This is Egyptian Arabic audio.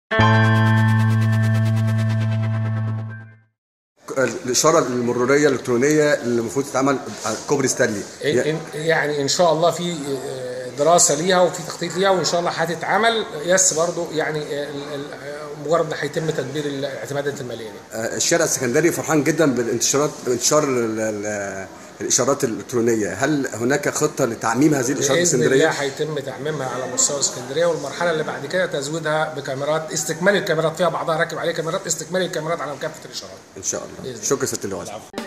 الاشاره المروريه الالكترونيه اللي المفروض تتعمل على كوبري ستانلي إن- إن- يعني ان شاء الله في دراسه ليها وفي تخطيط ليها وان شاء الله هتتعمل يس برضو يعني ال- ال- مجرد ما هيتم تدبير الاعتمادات الماليه دي. آه، الشارع السكندري فرحان جدا بالانتشارات انتشار ال- ال- الاشارات الالكترونيه هل هناك خطه لتعميم هذه الاشارات باذن الله الاسكندريه هيتم تعميمها على مستوى اسكندريه والمرحله اللي بعد كده تزويدها بكاميرات استكمال الكاميرات فيها بعضها راكب عليه كاميرات استكمال الكاميرات على كافه الاشارات ان شاء الله بإذن الله. شكرا ست اللواء العفو.